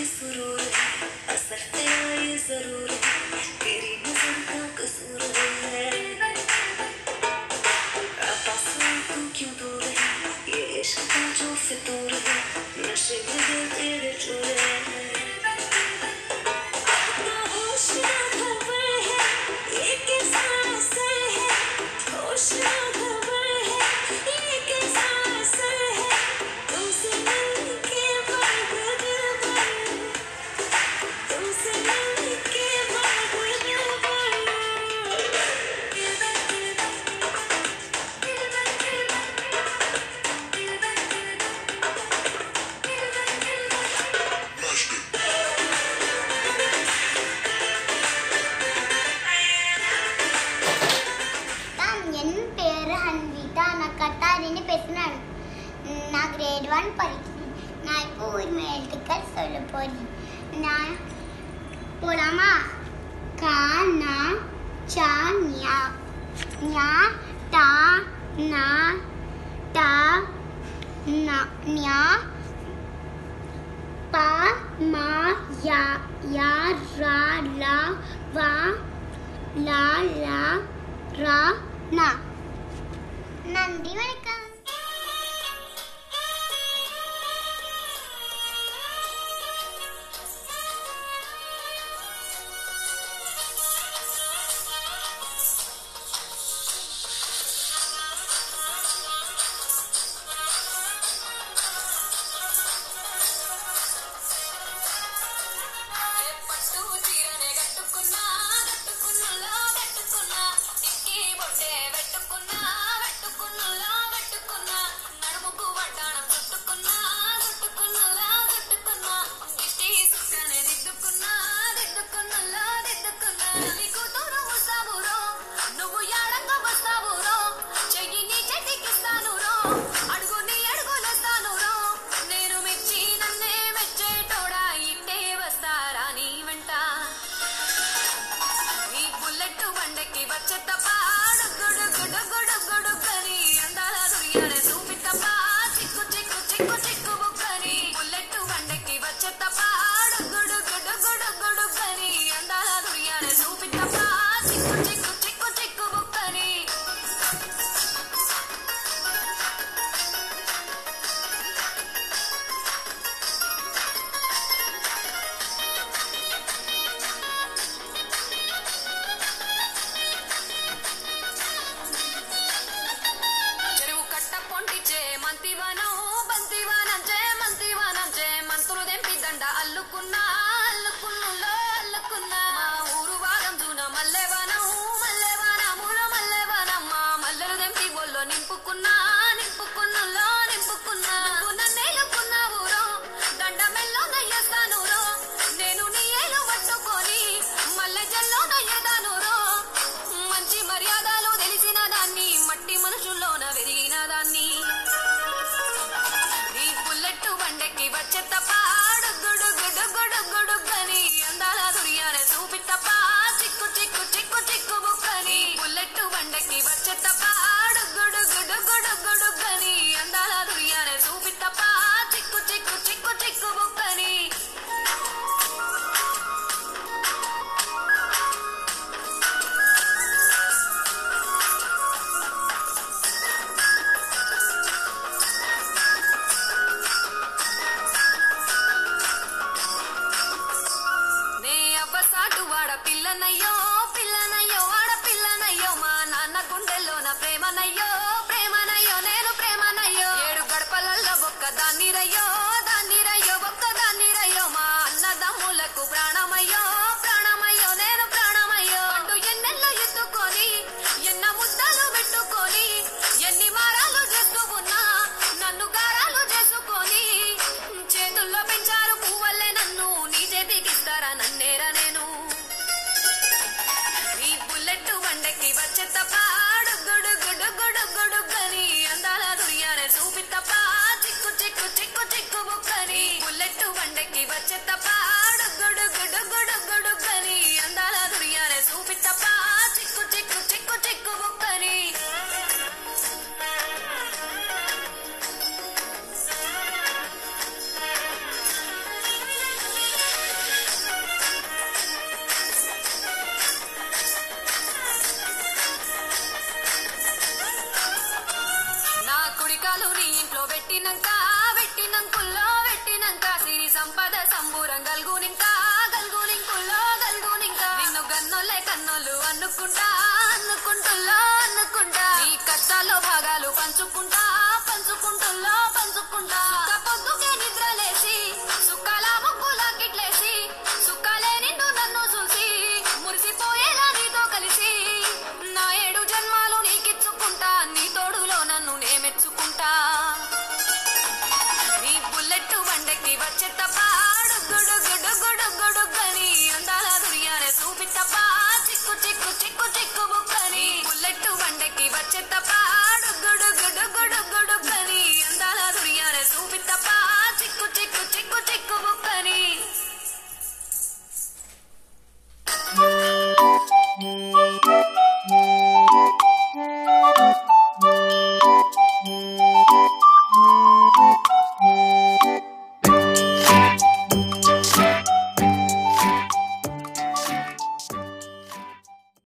सुरूर है असर तेरा ये जरूर है तेरी नजर का कसूर है पास तू क्यों दूर है ये इश्क का जो फितूर है नशे में दिल तेरे चूर है अपना होश ना खबर है ये कैसा असर है होश ना खबर है ये कैसा असर है तुमसे मिलके बढ़ दिल भर तुमसे मिलके बढ़ दिल நான் என் பேரு ஹன்விதா நான் கட்டாரின்னு பேசினான் நான் கிரேட் ஒன் படிக்கிறேன் நான் இப்போ ஒரு எழுத்துக்கள் சொல்ல போறேன் நான் போலாமா கா நா சா ஞா ஞா டா நா டா நா ஞா பா மா யா யா ரா லா வா லா லா ரா நா நன்றி வணக்கம் పట్టు చీరనే కట్టుకున్నా కట్టుకున్నలో కట్టుకున్నా టిక్కీ బొట్టే పెట్టుకున్నా పెట్టుకున్నలో పెట్టుకున్నా నడుముకు వడ్డాణం చుట్టుకున్నా చుట్టుకున్నలో చుట్టుకున్నా దిష్టి సుక్కనే దిద్దుకున్నా దిద్దుకున్నలో దిద్దుకున్నా నీ కూతురు ముస్తాబురో నువ్వు యాడంగా వస్తావురో చెయ్యి నీ చేతికిస్తాను రో అడుగు నీ అడుగులేస్తాను రో నేను మెచ్చి నన్నే మెచ్చేటోడా ఇట్టే వస్తారా నీ వెంట నీ బుల్లెట్ బండకి వచ్చే తప్ప గుడు గుడు గుడు గుడు కని అందాల దుర్యానే చూపి తప్ప చిక్కు చిక్కు చిక్కు చిక్కు బుక్కని బుల్లెట్ బండకి వచ్చే తప్ప గుడు గుడు గుడు గుడు కని అందాల దుర్యానే చూపి తప్ప చిక్కు చిక్కు చిక్కు చిక్కు బుక్కని చెరువు కట్ట పొంటిచే మంతివనం బంతివనం చే మంతివనం చే మంతులు దెంపి దండ అల్లుకున్నా అల్లుకున్నులో అల్లుకున్నా మా ఊరు వారం జూన మల్లెవనం మల్లెవనములో మల్లెవనం మా మల్లెలు దెంపి ఒళ్ళో నింపుకున్నా నింపుకున్నులో నింపుకున్నా నువ్వు నన్నేలుకున్నావు రో దండ మెల్లో నయ్యేస్తాను రో నేను నీ ఏలు పట్టుకొని మల్లె జల్లో నయ్యేదాను రో మంచి మర్యాదలు తెలిసిన దాన్ని మట్టి మనుషుల్లోన వెరిగిన దాన్ని నీ బుల్లెట్ బండెక్కి వచ్చే తప్ప గుడు గుడు గుడు గుడు గని అందాల దుర్యానే చూపి తప్ప చిక్కు చిక్కు చిక్కు చిక్కు బుక్కని బుల్లెట్ బండెక్కి వచ్చే తప్ప గుడు గుడు గుడు గుడు గని అందాల దుర్యానే చూపి తప్ప చిక్కు చిక్కు చిక్కు చిక్కు బుక్కని నే అవ్వసాటు వాడ పిల్లనయ్యో పిల్లనయ్యో వాడ పిల్లనయ్యో మా నాన్న గుండెల్లో నా ప్రేమనయ్యో ప్రేమనయ్యో నేను ప్రేమనయ్యో ఏడు గడపలల్లో ఒక్క దాన్ని రయ్యో దాన్ని రయ్యో ఒక్క దాన్ని రయ్యో మా అన్నదమ్ములకు ప్రాణమయ్యో ప్రాణమయ్యో నేను ప్రాణమయ్యో అంటూ ఎన్నెల్లో ఎత్తుకొని ఎన్న ముద్దలు పెట్టుకొని ఎన్ని మారాలు చేస్తూ ఉన్నా నన్ను గారాలు చేసుకొని చేతుల్లో పెంచారు పువ్వల్లే నన్ను నీ చేతికిస్తారా నన్నేరా నేను నీ బుల్లెట్ బండకి వచ్చే తప్ప గుడు గుడు గుడు గుడు గని అందాల దుర్యానే చూపి తప్ప చిక్కు చిక్కు చిక్కు చిక్కు బుక్కని బుల్లెట్ బండకి వచ్చే తప్ప గుడు గుడు గుడు గుడు గని అందాల దుర్యానే చూపి తప్ప చిక్కు చిక్కు చిక్కు చిక్కు బుక్కని కాపురం గల్గునింకా గల్గునింకుల్లో గల్గునింకా నిన్ను గన్నోళ్ళే కన్నోళ్ళు అనుకుంటా అనుకుంటుల్లో అనుకుంటా నీ కష్టాల్లో భాగాలు పంచుకుంటా పంచుకుంటుల్లో పంచుకుంటా సుఖ పొద్దుకే నిద్రలేసి సుఖాల ముగ్గుల కిట్లేసి సుఖాలే నిన్ను నన్ను చూసి మురిసిపోయేలా నీతో కలిసి నా ఏడు జన్మాలు నీకిచ్చుకుంటా నీ తోడులో నన్ను నే మెచ్చుకుంటా నీ బుల్లెట్ వండకి వచ్చే తప్ప గుడు గుడు గుడు గుడు గని అందాల దుర్యానే చూపి తప్ప చిక్కు చిక్కు చిక్కు చిక్కు బుక్కని బుల్లెట్ వండకి వచ్చే తప్ప గుడు గుడు గుడు